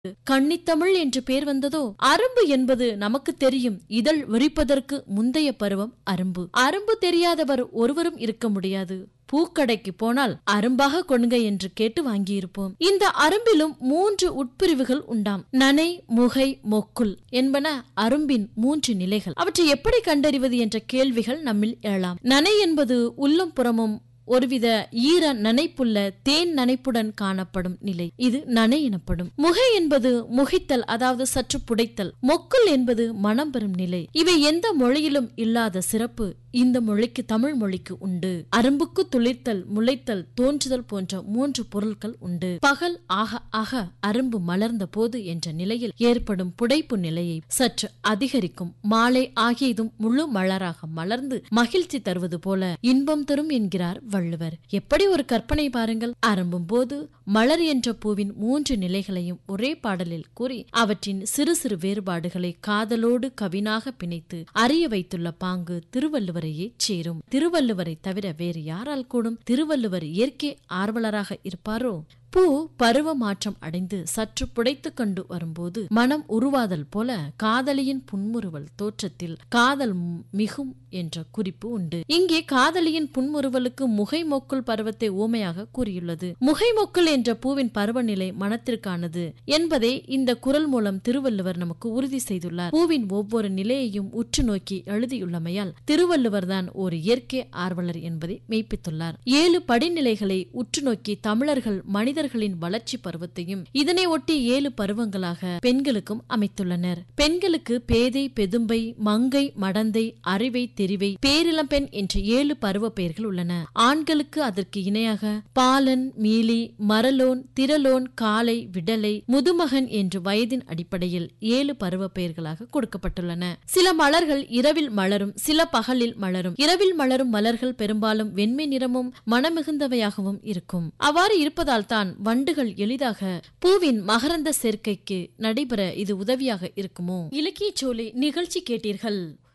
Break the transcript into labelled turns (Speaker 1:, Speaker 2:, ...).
Speaker 1: கன்னித்தமிழ் என்று பேர் வந்ததோ அரும்பு என்பது நமக்கு தெரியும் இதழ் விரிப்பதற்கு முந்தைய பருவம் அரும்பு அரும்பு தெரியாதவர் ஒருவரும் இருக்க முடியாது பூக்கடைக்கு போனால் அரும்பாக கொடுங்க என்று கேட்டு வாங்கியிருப்போம் இந்த அரும்பிலும் மூன்று உட்பிரிவுகள் உண்டாம் நனை முகை மொக்குல் என்பன அரும்பின் மூன்று நிலைகள் அவற்றை எப்படி கண்டறிவது என்ற கேள்விகள் நம்மில் எழலாம் நனை என்பது உள்ளும் புறமும் ஒருவித ஈர நனைப்புள்ள தேன் நனைப்புடன் காணப்படும் நிலை இது நனை எனப்படும் முகை என்பது முகித்தல் அதாவது சற்று புடைத்தல் மொக்குல் என்பது மனம் பெறும் நிலை இவை எந்த மொழியிலும் இல்லாத சிறப்பு இந்த மொழிக்கு தமிழ் மொழிக்கு உண்டு அரும்புக்கு துளிர்த்தல் முளைத்தல் தோன்றுதல் போன்ற மூன்று பொருட்கள் உண்டு பகல் ஆக ஆக அரும்பு மலர்ந்த போது என்ற நிலையில் ஏற்படும் புடைப்பு நிலையை சற்று அதிகரிக்கும் மாலை ஆகியதும் முழு மலராக மலர்ந்து மகிழ்ச்சி தருவது போல இன்பம் தரும் என்கிறார் வள்ளுவர் எப்படி ஒரு கற்பனை பாருங்கள் அரும்பும் போது மலர் என்ற பூவின் மூன்று நிலைகளையும் ஒரே பாடலில் கூறி அவற்றின் சிறு சிறு வேறுபாடுகளை காதலோடு கவினாக பிணைத்து அறிய வைத்துள்ள பாங்கு திருவள்ளுவரையே சேரும் திருவள்ளுவரை தவிர வேறு யாரால் கூடும் திருவள்ளுவர் இயற்கை ஆர்வலராக இருப்பாரோ பூ பருவ மாற்றம் அடைந்து சற்று புடைத்துக் கொண்டு வரும்போது மனம் உருவாதல் போல காதலியின் புன்முறுவல் தோற்றத்தில் காதல் மிகும் என்ற குறிப்பு உண்டு இங்கே காதலியின் புன்முறுவலுக்கு முகை மொக்குள் பருவத்தை ஊமையாக கூறியுள்ளது முகை மொக்குள் என்ற பூவின் பருவநிலை மனத்திற்கானது என்பதை இந்த குரல் மூலம் திருவள்ளுவர் நமக்கு உறுதி செய்துள்ளார் பூவின் ஒவ்வொரு நிலையையும் உற்று நோக்கி எழுதியுள்ளமையால் திருவள்ளுவர் தான் ஒரு இயற்கை ஆர்வலர் என்பதை மெய்ப்பித்துள்ளார் ஏழு படிநிலைகளை உற்று நோக்கி தமிழர்கள் மனித மனிதர்களின் வளர்ச்சி பருவத்தையும் இதனை ஒட்டி ஏழு பருவங்களாக பெண்களுக்கும் அமைத்துள்ளனர் பெண்களுக்கு பேதை பெதும்பை மங்கை மடந்தை அறிவை தெரிவை பேரிளம்பெண் என்ற ஏழு பருவ பெயர்கள் உள்ளன ஆண்களுக்கு அதற்கு இணையாக பாலன் மீலி மரலோன் திரலோன் காலை விடலை முதுமகன் என்று வயதின் அடிப்படையில் ஏழு பருவ பெயர்களாக கொடுக்கப்பட்டுள்ளன சில மலர்கள் இரவில் மலரும் சில பகலில் மலரும் இரவில் மலரும் மலர்கள் பெரும்பாலும் வெண்மை நிறமும் மனமிகுந்தவையாகவும் இருக்கும் அவ்வாறு இருப்பதால் தான் வண்டுகள் எளிதாக பூவின் மகரந்த சேர்க்கைக்கு நடைபெற இது உதவியாக இருக்குமோ இலக்கிய சோலை நிகழ்ச்சி கேட்டீர்கள்